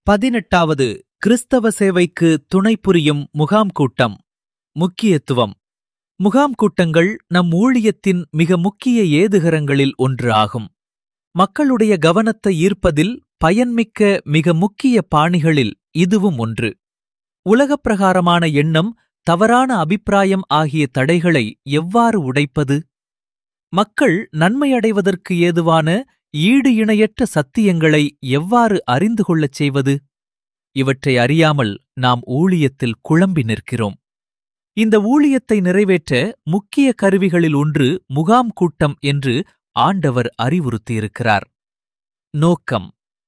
பதினெட்டாவது கிறிஸ்தவ சேவைக்கு துணை புரியும் முகாம் கூட்டம் முக்கியத்துவம் முகாம் கூட்டங்கள் நம் ஊழியத்தின் மிக முக்கிய ஏதுகரங்களில் ஒன்று ஆகும் மக்களுடைய கவனத்தை ஈர்ப்பதில் பயன்மிக்க மிக முக்கிய பாணிகளில் இதுவும் ஒன்று உலகப் பிரகாரமான எண்ணம் தவறான அபிப்பிராயம் ஆகிய தடைகளை எவ்வாறு உடைப்பது மக்கள் நன்மையடைவதற்கு ஏதுவான ஈடு இணையற்ற சத்தியங்களை எவ்வாறு அறிந்து கொள்ளச் செய்வது இவற்றை அறியாமல் நாம் ஊழியத்தில் குழம்பி நிற்கிறோம் இந்த ஊழியத்தை நிறைவேற்ற முக்கிய கருவிகளில் ஒன்று முகாம் கூட்டம் என்று ஆண்டவர் அறிவுறுத்தியிருக்கிறார் நோக்கம்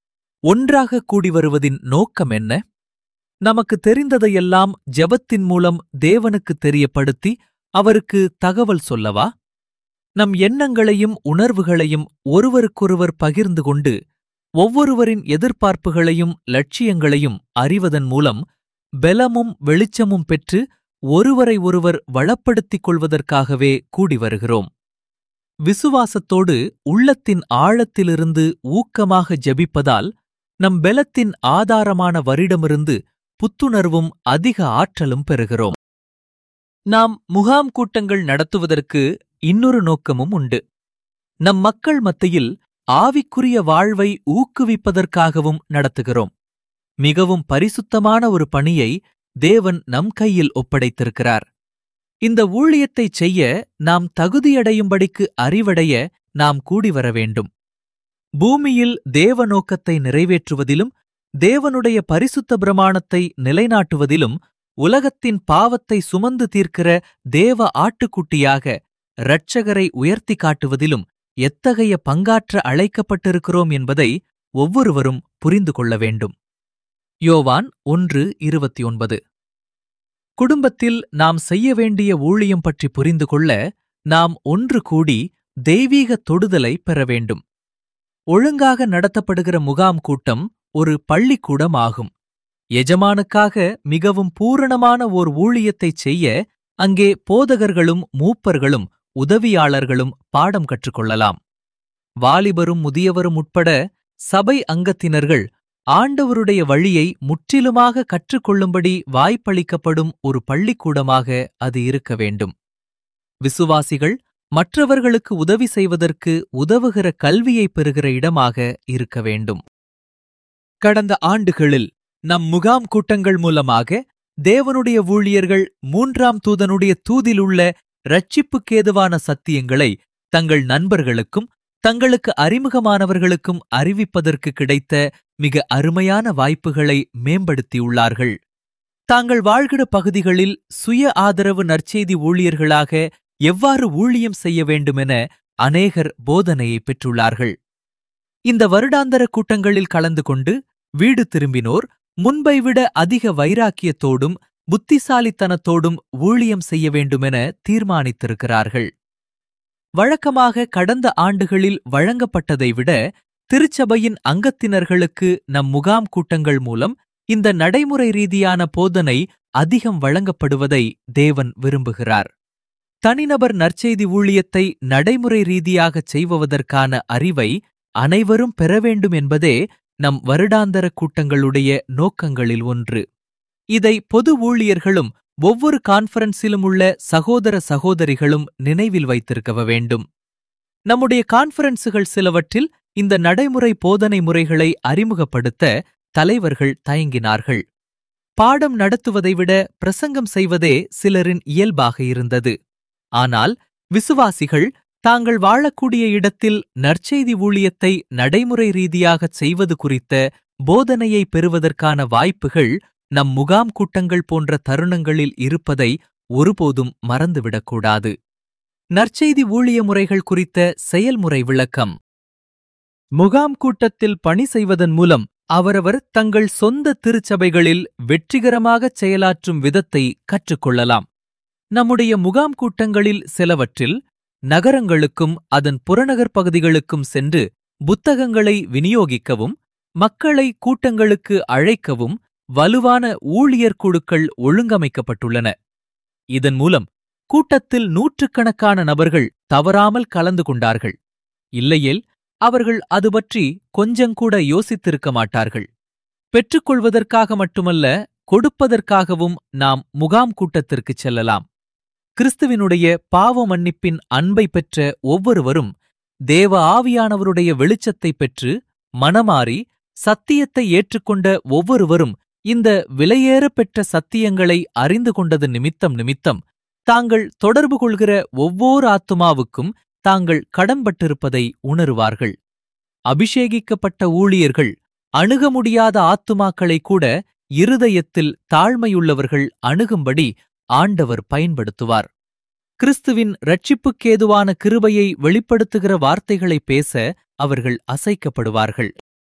ஒன்றாக கூடி வருவதின் நோக்கம் என்ன நமக்கு தெரிந்ததையெல்லாம் ஜெபத்தின் மூலம் தேவனுக்கு தெரியப்படுத்தி அவருக்கு தகவல் சொல்லவா நம் எண்ணங்களையும் உணர்வுகளையும் ஒருவருக்கொருவர் பகிர்ந்து கொண்டு ஒவ்வொருவரின் எதிர்பார்ப்புகளையும் லட்சியங்களையும் அறிவதன் மூலம் பெலமும் வெளிச்சமும் பெற்று ஒருவரை ஒருவர் வளப்படுத்திக் கொள்வதற்காகவே கூடி வருகிறோம் விசுவாசத்தோடு உள்ளத்தின் ஆழத்திலிருந்து ஊக்கமாக ஜெபிப்பதால் நம் பெலத்தின் ஆதாரமான வரிடமிருந்து புத்துணர்வும் அதிக ஆற்றலும் பெறுகிறோம் நாம் முகாம் கூட்டங்கள் நடத்துவதற்கு இன்னொரு நோக்கமும் உண்டு நம் மக்கள் மத்தியில் ஆவிக்குரிய வாழ்வை ஊக்குவிப்பதற்காகவும் நடத்துகிறோம் மிகவும் பரிசுத்தமான ஒரு பணியை தேவன் நம் கையில் ஒப்படைத்திருக்கிறார் இந்த ஊழியத்தைச் செய்ய நாம் தகுதியடையும்படிக்கு அறிவடைய நாம் கூடி வர வேண்டும் பூமியில் தேவ நோக்கத்தை நிறைவேற்றுவதிலும் தேவனுடைய பரிசுத்த பிரமாணத்தை நிலைநாட்டுவதிலும் உலகத்தின் பாவத்தை சுமந்து தீர்க்கிற தேவ ஆட்டுக்குட்டியாக இரட்சகரை உயர்த்தி காட்டுவதிலும் எத்தகைய பங்காற்ற அழைக்கப்பட்டிருக்கிறோம் என்பதை ஒவ்வொருவரும் புரிந்து கொள்ள வேண்டும் யோவான் ஒன்று இருபத்தி ஒன்பது குடும்பத்தில் நாம் செய்ய வேண்டிய ஊழியம் பற்றி புரிந்து கொள்ள நாம் ஒன்று கூடி தெய்வீக தொடுதலை பெற வேண்டும் ஒழுங்காக நடத்தப்படுகிற முகாம் கூட்டம் ஒரு பள்ளிக்கூடம் ஆகும் எஜமானுக்காக மிகவும் பூரணமான ஓர் ஊழியத்தைச் செய்ய அங்கே போதகர்களும் மூப்பர்களும் உதவியாளர்களும் பாடம் கற்றுக்கொள்ளலாம் வாலிபரும் முதியவரும் உட்பட சபை அங்கத்தினர்கள் ஆண்டவருடைய வழியை முற்றிலுமாக கற்றுக்கொள்ளும்படி வாய்ப்பளிக்கப்படும் ஒரு பள்ளிக்கூடமாக அது இருக்க வேண்டும் விசுவாசிகள் மற்றவர்களுக்கு உதவி செய்வதற்கு உதவுகிற கல்வியை பெறுகிற இடமாக இருக்க வேண்டும் கடந்த ஆண்டுகளில் நம் முகாம் கூட்டங்கள் மூலமாக தேவனுடைய ஊழியர்கள் மூன்றாம் தூதனுடைய தூதிலுள்ள இரட்சிப்புக்கேதுவான சத்தியங்களை தங்கள் நண்பர்களுக்கும் தங்களுக்கு அறிமுகமானவர்களுக்கும் அறிவிப்பதற்கு கிடைத்த மிக அருமையான வாய்ப்புகளை மேம்படுத்தியுள்ளார்கள் தாங்கள் வாழ்கிற பகுதிகளில் சுய ஆதரவு நற்செய்தி ஊழியர்களாக எவ்வாறு ஊழியம் செய்ய வேண்டுமென அநேகர் போதனையை பெற்றுள்ளார்கள் இந்த வருடாந்தர கூட்டங்களில் கலந்து கொண்டு வீடு திரும்பினோர் முன்பை விட அதிக வைராக்கியத்தோடும் புத்திசாலித்தனத்தோடும் ஊழியம் செய்ய வேண்டுமென தீர்மானித்திருக்கிறார்கள் வழக்கமாக கடந்த ஆண்டுகளில் வழங்கப்பட்டதை விட திருச்சபையின் அங்கத்தினர்களுக்கு நம் முகாம் கூட்டங்கள் மூலம் இந்த நடைமுறை ரீதியான போதனை அதிகம் வழங்கப்படுவதை தேவன் விரும்புகிறார் தனிநபர் நற்செய்தி ஊழியத்தை நடைமுறை ரீதியாகச் செய்வதற்கான அறிவை அனைவரும் பெற வேண்டும் என்பதே நம் வருடாந்தர கூட்டங்களுடைய நோக்கங்களில் ஒன்று இதை பொது ஊழியர்களும் ஒவ்வொரு கான்ஃபரன்ஸிலும் உள்ள சகோதர சகோதரிகளும் நினைவில் வைத்திருக்க வேண்டும் நம்முடைய கான்ஃபரன்ஸுகள் சிலவற்றில் இந்த நடைமுறை போதனை முறைகளை அறிமுகப்படுத்த தலைவர்கள் தயங்கினார்கள் பாடம் நடத்துவதை விட பிரசங்கம் செய்வதே சிலரின் இயல்பாக இருந்தது ஆனால் விசுவாசிகள் தாங்கள் வாழக்கூடிய இடத்தில் நற்செய்தி ஊழியத்தை நடைமுறை ரீதியாகச் செய்வது குறித்த போதனையை பெறுவதற்கான வாய்ப்புகள் நம் முகாம் கூட்டங்கள் போன்ற தருணங்களில் இருப்பதை ஒருபோதும் மறந்துவிடக்கூடாது நற்செய்தி ஊழிய முறைகள் குறித்த செயல்முறை விளக்கம் முகாம் கூட்டத்தில் பணி செய்வதன் மூலம் அவரவர் தங்கள் சொந்த திருச்சபைகளில் வெற்றிகரமாகச் செயலாற்றும் விதத்தை கற்றுக்கொள்ளலாம் நம்முடைய முகாம் கூட்டங்களில் சிலவற்றில் நகரங்களுக்கும் அதன் புறநகர் பகுதிகளுக்கும் சென்று புத்தகங்களை விநியோகிக்கவும் மக்களை கூட்டங்களுக்கு அழைக்கவும் வலுவான ஊழியர் குழுக்கள் ஒழுங்கமைக்கப்பட்டுள்ளன இதன் மூலம் கூட்டத்தில் நூற்றுக்கணக்கான நபர்கள் தவறாமல் கலந்து கொண்டார்கள் இல்லையேல் அவர்கள் அது பற்றி கொஞ்சங்கூட யோசித்திருக்க மாட்டார்கள் பெற்றுக்கொள்வதற்காக மட்டுமல்ல கொடுப்பதற்காகவும் நாம் முகாம் கூட்டத்திற்குச் செல்லலாம் கிறிஸ்துவினுடைய பாவ மன்னிப்பின் அன்பை பெற்ற ஒவ்வொருவரும் தேவ ஆவியானவருடைய வெளிச்சத்தைப் பெற்று மனமாறி சத்தியத்தை ஏற்றுக்கொண்ட ஒவ்வொருவரும் இந்த விலையேறப் பெற்ற சத்தியங்களை அறிந்து கொண்டது நிமித்தம் நிமித்தம் தாங்கள் தொடர்பு கொள்கிற ஒவ்வொரு ஆத்துமாவுக்கும் தாங்கள் கடன்பட்டிருப்பதை உணருவார்கள் அபிஷேகிக்கப்பட்ட ஊழியர்கள் அணுக முடியாத ஆத்துமாக்களை கூட இருதயத்தில் தாழ்மையுள்ளவர்கள் அணுகும்படி ஆண்டவர் பயன்படுத்துவார் கிறிஸ்துவின் இரட்சிப்புக்கேதுவான கிருபையை வெளிப்படுத்துகிற வார்த்தைகளை பேச அவர்கள் அசைக்கப்படுவார்கள்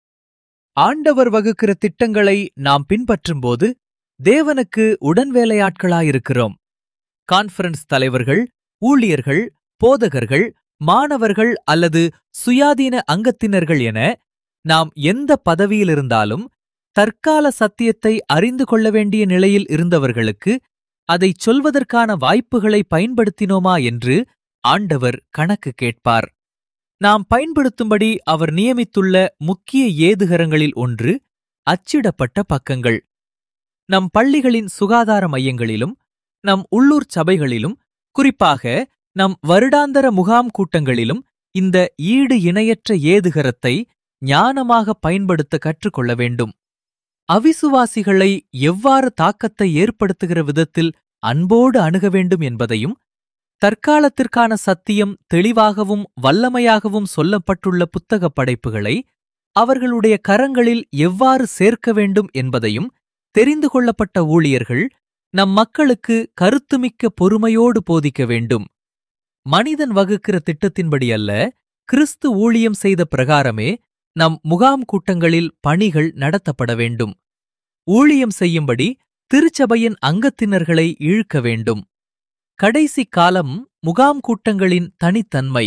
ஆண்டவர் வகுக்கிற திட்டங்களை நாம் பின்பற்றும்போது தேவனுக்கு உடன்வேலையாட்களாயிருக்கிறோம் கான்ஃபரன்ஸ் தலைவர்கள் ஊழியர்கள் போதகர்கள் மாணவர்கள் அல்லது சுயாதீன அங்கத்தினர்கள் என நாம் எந்த பதவியிலிருந்தாலும் தற்கால சத்தியத்தை அறிந்து கொள்ள வேண்டிய நிலையில் இருந்தவர்களுக்கு அதைச் சொல்வதற்கான வாய்ப்புகளை பயன்படுத்தினோமா என்று ஆண்டவர் கணக்கு கேட்பார் நாம் பயன்படுத்தும்படி அவர் நியமித்துள்ள முக்கிய ஏதுகரங்களில் ஒன்று அச்சிடப்பட்ட பக்கங்கள் நம் பள்ளிகளின் சுகாதார மையங்களிலும் நம் உள்ளூர் சபைகளிலும் குறிப்பாக நம் வருடாந்தர முகாம் கூட்டங்களிலும் இந்த ஈடு இணையற்ற ஏதுகரத்தை ஞானமாக பயன்படுத்த கற்றுக்கொள்ள வேண்டும் அவிசுவாசிகளை எவ்வாறு தாக்கத்தை ஏற்படுத்துகிற விதத்தில் அன்போடு அணுக வேண்டும் என்பதையும் தற்காலத்திற்கான சத்தியம் தெளிவாகவும் வல்லமையாகவும் சொல்லப்பட்டுள்ள புத்தகப் படைப்புகளை அவர்களுடைய கரங்களில் எவ்வாறு சேர்க்க வேண்டும் என்பதையும் தெரிந்து கொள்ளப்பட்ட ஊழியர்கள் நம் மக்களுக்கு கருத்துமிக்க பொறுமையோடு போதிக்க வேண்டும் மனிதன் வகுக்கிற திட்டத்தின்படி அல்ல கிறிஸ்து ஊழியம் செய்த பிரகாரமே நம் முகாம் கூட்டங்களில் பணிகள் நடத்தப்பட வேண்டும் ஊழியம் செய்யும்படி திருச்சபையின் அங்கத்தினர்களை இழுக்க வேண்டும் கடைசி காலம் முகாம் கூட்டங்களின் தனித்தன்மை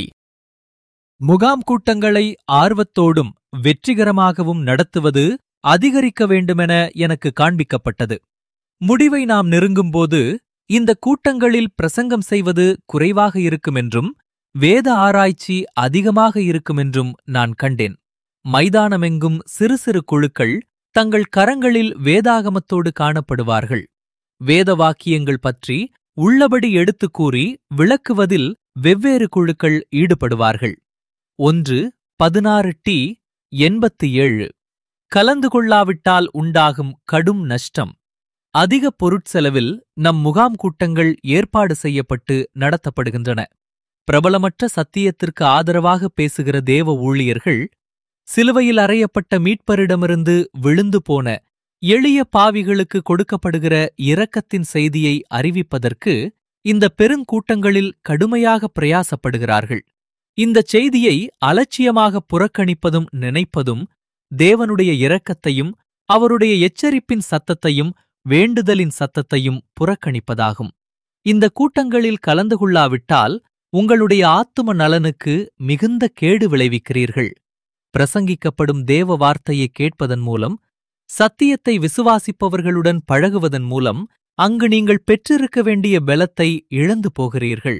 முகாம் கூட்டங்களை ஆர்வத்தோடும் வெற்றிகரமாகவும் நடத்துவது அதிகரிக்க வேண்டுமென எனக்கு காண்பிக்கப்பட்டது முடிவை நாம் நெருங்கும்போது இந்த கூட்டங்களில் பிரசங்கம் செய்வது குறைவாக இருக்குமென்றும் வேத ஆராய்ச்சி அதிகமாக இருக்குமென்றும் நான் கண்டேன் மைதானமெங்கும் சிறு சிறு குழுக்கள் தங்கள் கரங்களில் வேதாகமத்தோடு காணப்படுவார்கள் வேத வாக்கியங்கள் பற்றி உள்ளபடி எடுத்துக் கூறி விளக்குவதில் வெவ்வேறு குழுக்கள் ஈடுபடுவார்கள் ஒன்று பதினாறு டி எண்பத்தி ஏழு கலந்து கொள்ளாவிட்டால் உண்டாகும் கடும் நஷ்டம் அதிக பொருட்செலவில் நம் முகாம் கூட்டங்கள் ஏற்பாடு செய்யப்பட்டு நடத்தப்படுகின்றன பிரபலமற்ற சத்தியத்திற்கு ஆதரவாக பேசுகிற தேவ ஊழியர்கள் சிலுவையில் அறையப்பட்ட மீட்பரிடமிருந்து விழுந்து போன எளிய பாவிகளுக்கு கொடுக்கப்படுகிற இரக்கத்தின் செய்தியை அறிவிப்பதற்கு இந்த பெருங்கூட்டங்களில் கடுமையாக பிரயாசப்படுகிறார்கள் இந்த செய்தியை அலட்சியமாக புறக்கணிப்பதும் நினைப்பதும் தேவனுடைய இரக்கத்தையும் அவருடைய எச்சரிப்பின் சத்தத்தையும் வேண்டுதலின் சத்தத்தையும் புறக்கணிப்பதாகும் இந்த கூட்டங்களில் கலந்து கொள்ளாவிட்டால் உங்களுடைய ஆத்தும நலனுக்கு மிகுந்த கேடு விளைவிக்கிறீர்கள் பிரசங்கிக்கப்படும் தேவ வார்த்தையை கேட்பதன் மூலம் சத்தியத்தை விசுவாசிப்பவர்களுடன் பழகுவதன் மூலம் அங்கு நீங்கள் பெற்றிருக்க வேண்டிய பலத்தை இழந்து போகிறீர்கள்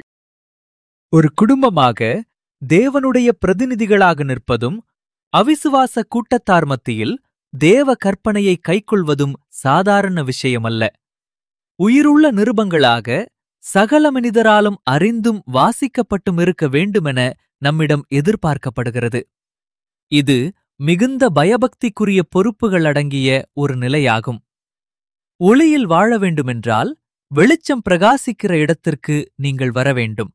ஒரு குடும்பமாக தேவனுடைய பிரதிநிதிகளாக நிற்பதும் அவிசுவாச கூட்டத்தார் மத்தியில் தேவ கற்பனையை கைக்கொள்வதும் சாதாரண விஷயமல்ல உயிருள்ள நிருபங்களாக சகல மனிதராலும் அறிந்தும் வாசிக்கப்பட்டும் இருக்க வேண்டுமென நம்மிடம் எதிர்பார்க்கப்படுகிறது இது மிகுந்த பயபக்திக்குரிய பொறுப்புகள் அடங்கிய ஒரு நிலையாகும் ஒளியில் வாழ வேண்டுமென்றால் வெளிச்சம் பிரகாசிக்கிற இடத்திற்கு நீங்கள் வர வேண்டும்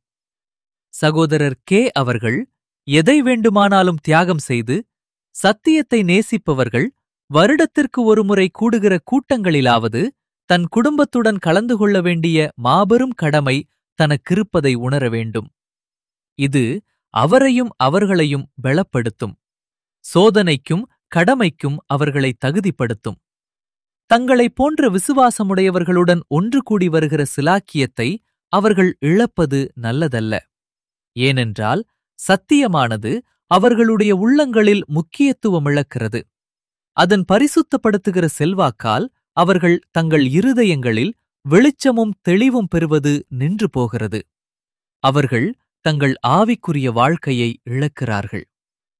சகோதரர் கே அவர்கள் எதை வேண்டுமானாலும் தியாகம் செய்து சத்தியத்தை நேசிப்பவர்கள் வருடத்திற்கு ஒருமுறை கூடுகிற கூட்டங்களிலாவது தன் குடும்பத்துடன் கலந்து கொள்ள வேண்டிய மாபெரும் கடமை தனக்கிருப்பதை உணர வேண்டும் இது அவரையும் அவர்களையும் பலப்படுத்தும் சோதனைக்கும் கடமைக்கும் அவர்களை தகுதிப்படுத்தும் தங்களைப் போன்ற விசுவாசமுடையவர்களுடன் ஒன்று கூடி வருகிற சிலாக்கியத்தை அவர்கள் இழப்பது நல்லதல்ல ஏனென்றால் சத்தியமானது அவர்களுடைய உள்ளங்களில் முக்கியத்துவம் இழக்கிறது அதன் பரிசுத்தப்படுத்துகிற செல்வாக்கால் அவர்கள் தங்கள் இருதயங்களில் வெளிச்சமும் தெளிவும் பெறுவது நின்று போகிறது அவர்கள் தங்கள் ஆவிக்குரிய வாழ்க்கையை இழக்கிறார்கள்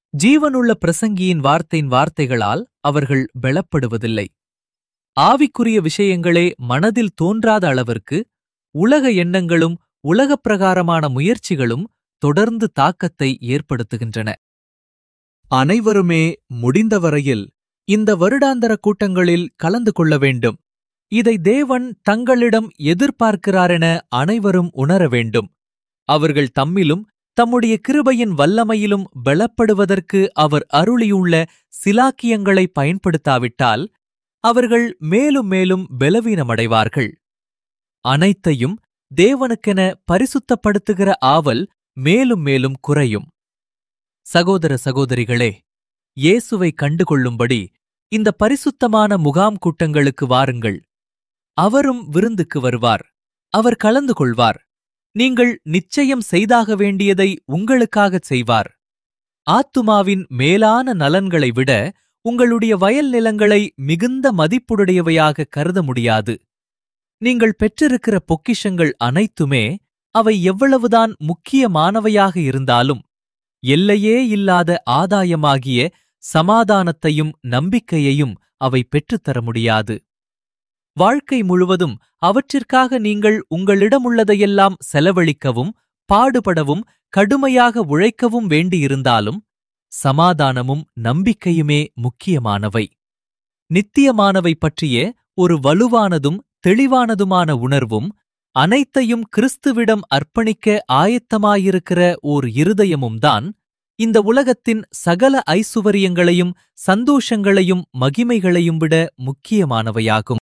ஜீவனுள்ள பிரசங்கியின் வார்த்தையின் வார்த்தைகளால் அவர்கள் பெலப்படுவதில்லை ஆவிக்குரிய விஷயங்களே மனதில் தோன்றாத அளவிற்கு உலக எண்ணங்களும் உலகப் பிரகாரமான முயற்சிகளும் தொடர்ந்து தாக்கத்தை ஏற்படுத்துகின்றன அனைவருமே முடிந்தவரையில் இந்த வருடாந்தர கூட்டங்களில் கலந்து கொள்ள வேண்டும் இதை தேவன் தங்களிடம் எதிர்பார்க்கிறாரென அனைவரும் உணர வேண்டும் அவர்கள் தம்மிலும் தம்முடைய கிருபையின் வல்லமையிலும் பலப்படுவதற்கு அவர் அருளியுள்ள சிலாக்கியங்களை பயன்படுத்தாவிட்டால் அவர்கள் மேலும் மேலும் பலவீனமடைவார்கள் அனைத்தையும் தேவனுக்கென பரிசுத்தப்படுத்துகிற ஆவல் மேலும் மேலும் குறையும் சகோதர சகோதரிகளே இயேசுவை கண்டுகொள்ளும்படி இந்த பரிசுத்தமான முகாம் கூட்டங்களுக்கு வாருங்கள் அவரும் விருந்துக்கு வருவார் அவர் கலந்து கொள்வார் நீங்கள் நிச்சயம் செய்தாக வேண்டியதை உங்களுக்காகச் செய்வார் ஆத்துமாவின் மேலான நலன்களை விட உங்களுடைய வயல் நிலங்களை மிகுந்த மதிப்புடையவையாக கருத முடியாது நீங்கள் பெற்றிருக்கிற பொக்கிஷங்கள் அனைத்துமே அவை எவ்வளவுதான் முக்கியமானவையாக இருந்தாலும் எல்லையே இல்லாத ஆதாயமாகிய சமாதானத்தையும் நம்பிக்கையையும் அவை பெற்றுத்தர முடியாது வாழ்க்கை முழுவதும் அவற்றிற்காக நீங்கள் உங்களிடமுள்ளதையெல்லாம் செலவழிக்கவும் பாடுபடவும் கடுமையாக உழைக்கவும் வேண்டியிருந்தாலும் சமாதானமும் நம்பிக்கையுமே முக்கியமானவை நித்தியமானவை பற்றிய ஒரு வலுவானதும் தெளிவானதுமான உணர்வும் அனைத்தையும் கிறிஸ்துவிடம் அர்ப்பணிக்க ஆயத்தமாயிருக்கிற ஓர் இருதயமும் தான் இந்த உலகத்தின் சகல ஐசுவரியங்களையும் சந்தோஷங்களையும் மகிமைகளையும் விட முக்கியமானவையாகும்